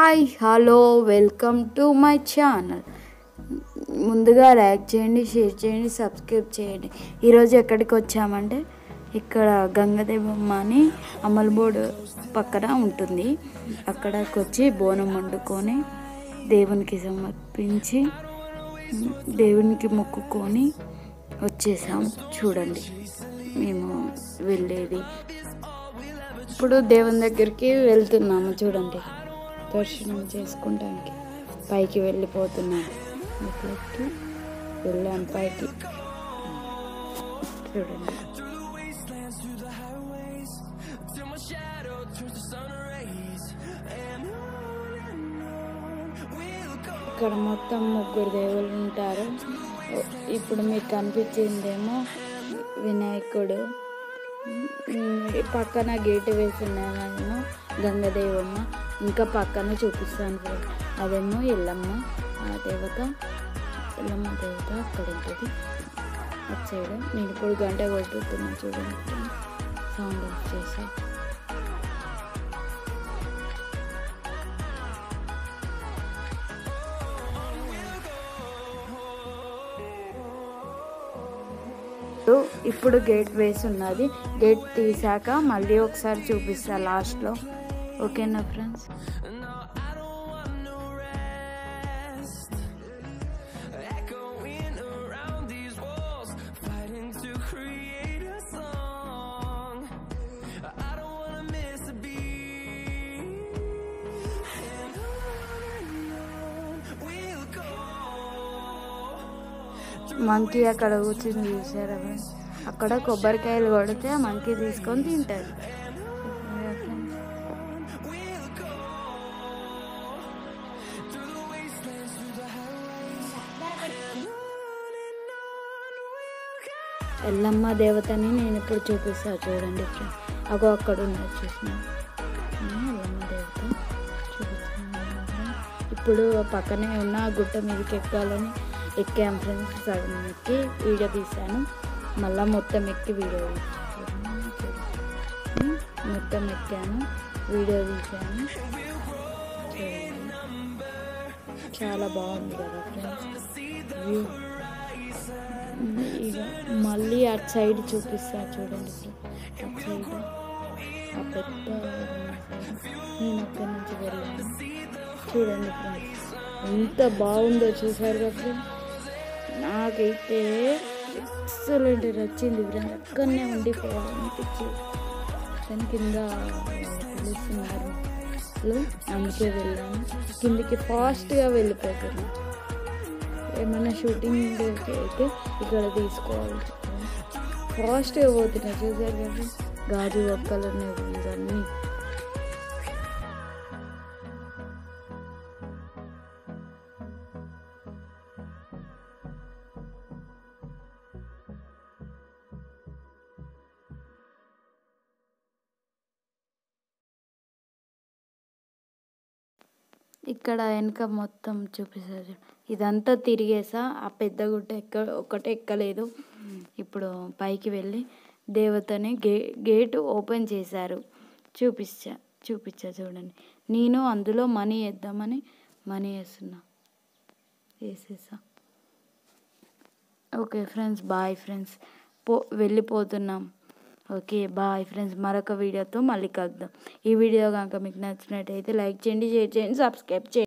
Hi hello welcome to my channel ముందుగా like చేయండి share చేయండి సబ్స్క్రైబ్ చేయండి ఈరోజు ఎక్కడికి వచ్చామంటే ఇక్కడ గంగదేవమ్మ అని అమలబోర్డు పక్కన ఉంటుంది అక్కడికి వచ్చి బోనం వండుకొని దేవునికి సమర్పించి దేవునికి మొక్కుకొని వచ్చేసాం చూడండి మేము వెళ్ళేది ఇప్పుడు దేవుని దగ్గరికి వెళ్తున్నాము చూడండి దర్శనం చేసుకుంటానికి పైకి వెళ్ళిపోతున్నాం ఇక్కడికి వెళ్ళాం పైకి చూడండి ఇక్కడ మొత్తం ముగ్గురు దేవుళ్ళు ఉంటారు ఇప్పుడు మీకు కనిపించిందేమో వినాయకుడు ఉమ్, పక్కన గేటు వేసినామేమో గంగదేవమ్మ ఇంకా పక్కన చూపిస్తాను ఫ్రెండ్. అదేమో ఎల్లమ్మ ఆ దేవత ఎల్లమ్మ దేవత అక్కడ ఉంటుంది అటు సైడ్ నేను ఇప్పుడు గంట కొట్టుతున్నా చూడండి సౌండ్ ఆఫ్ చేసా ఇప్పుడు గేట్ వేసి ఉన్నది గేట్ తీసాక మళ్ళీ ఒకసారి చూపిస్తా లాస్ట్లో ఓకేనా ఫ్రెండ్స్ మంకీ అక్కడ కూర్చుని చూసారా ఫ్రెండ్స్ అక్కడ కొబ్బరికాయలు కొడితే ఆ మంకీ తీసుకొని తింటుంది ఎల్లమ్మ దేవతని నేను ఇప్పుడు చూపిస్తా చూడండి ఫ్రెండ్స్ అగో అక్కడ ఉన్నది చూసిన ఎల్లమ్మ దేవత చూపిస్తున్నాను ఇప్పుడు పక్కనే ఉన్న ఆ గుట్ట మీదకి ఎక్కాలని ఎక్కాం ఫ్రెండ్స్ సగం ఎక్కి వీడియో తీశాను మళ్ళీ మొత్తం ఎక్కి వీడియో తీసాను మొత్తం ఎక్కాను వీడియో తీశాను చూడండి. చాలా బాగుంది కదా ఫ్రెండ్స్ వ్యూ ఇక మళ్ళీ అటు సైడ్ చూపిస్తా చూడండి అటు సైడ్ ఆ పెద్ద side. నేను అక్కడి నుంచి వెళ్ళాను చూడండి ఫ్రెండ్స్ ఎంత బాగుందో చూసారు కదా ఫ్రెండ్స్ నాకైతే ఎక్సలెంట్ నచ్చింది ఫ్రెండ్స్ అక్కడనే ఉండిపోవాలనిపించింది దాని కింద పిలుస్తున్నారు లో అందుకే వెళ్ళాను కిందికి ఫాస్ట్గా వెళ్ళిపోతున్నాను ఏమైనా షూటింగ్ అయితే ఇక్కడ తీసుకోవాలి ఫాస్ట్గా పోతున్నా చూసారు కదా గాజు ఒక్కలు ఉన్నాయి అన్నీ ఇక్కడ వెనక మొత్తం చూపిస్తారు ఇదంతా తిరిగేసా ఆ పెద్ద గుట్ట ఎక్క ఒకటే ఎక్కలేదు ఇప్పుడు పైకి వెళ్ళి దేవతని గే గేటు ఓపెన్ చేశారు చూపించా చూపించా చూడండి నేను అందులో మనీ వేద్దామని మనీ వేస్తున్నా వేసేసా ఓకే ఫ్రెండ్స్ బాయ్ ఫ్రెండ్స్ పో వెళ్ళిపోతున్నాం ఓకే బాయ్ ఫ్రెండ్స్ మరొక వీడియోతో మళ్ళీ కలుద్దాం ఈ వీడియో కనుక మీకు నచ్చినట్టయితే లైక్ చేయండి షేర్ చేయండి సబ్స్క్రైబ్ చేయండి